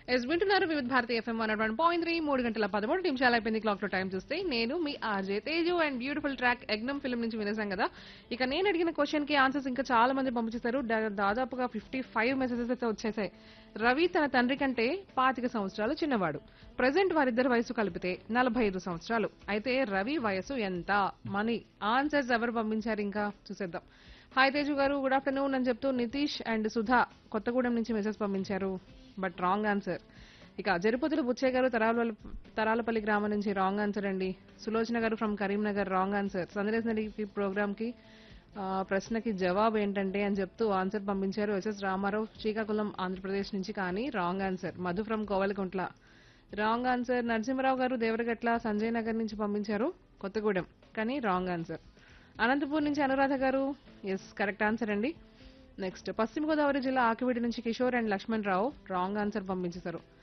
yes వింటున్నారు Vividh Bharati FM one one point three మూడు గంటల పదమూడు నిమిషాలు అయిపోయింది క్లాక్ లో టైం చూస్తే నేను మీ RJ Teju and beautiful track ఎగ్నమ్ ఫిల్మ్ నుంచి వినేసాం కదా ఇక నేను అడిగిన క్వశ్చన్ కి ఆన్సర్స్ ఇంకా చాలా మంది పంపించేశారు దా- దాదాపుగా ఫిఫ్టీ ఫైవ్ మెసేజెస్ అయితే వచ్చేసాయి రవి తన తండ్రి కంటే పాతిక సంవత్సరాలు చిన్నవాడు ప్రజెంట్ వారిద్దరి వయసు కలిపితే నలభై ఐదు సంవత్సరాలు అయితే రవి వయసు ఎంత మనీ ఆన్సర్స్ ఎవరు పంపించారు ఇంకా చూసేద్దాం హాయ్ తేజు గారు గుడ్ ఆఫ్టర్నూన్ అని చెప్తూ నితీష్ అండ్ సుధా కొత్తగూడెం నుంచి మెసేజ్ పంపించారు బట్ రాంగ్ ఆన్సర్ ఇక జరుపతులు బుచ్చయ్య గారు తరాల తరాలపల్లి గ్రామం నుంచి రాంగ్ ఆన్సర్ అండి Sulochana garu from Karimnagar wrong answer Sandesh నడి ప్రోగ్రామ్ కి ఆ, ప్రశ్నకి జవాబు ఏంటంటే అని చెప్తూ ఆన్సర్ పంపించారు ఎస్ఎస్ రామారావు శ్రీకాకుళం ఆంధ్రప్రదేశ్ నుంచి కానీ wrong answer Madhu from Kovalakuntla wrong answer Narasimharao garu Devaragatla Sanjay Nagar నుంచి పంపించారు కొత్తగూడెం కానీ రాంగ్ ఆన్సర్ అనంతపూర్ నుంచి Anuradha garu yes correct answer అండి నెక్స్ట్ పశ్చిమ గోదావరి జిల్లా ఆకివీడి నుంచి Kishore and Lakshman Rao wrong answer పంపించేశారు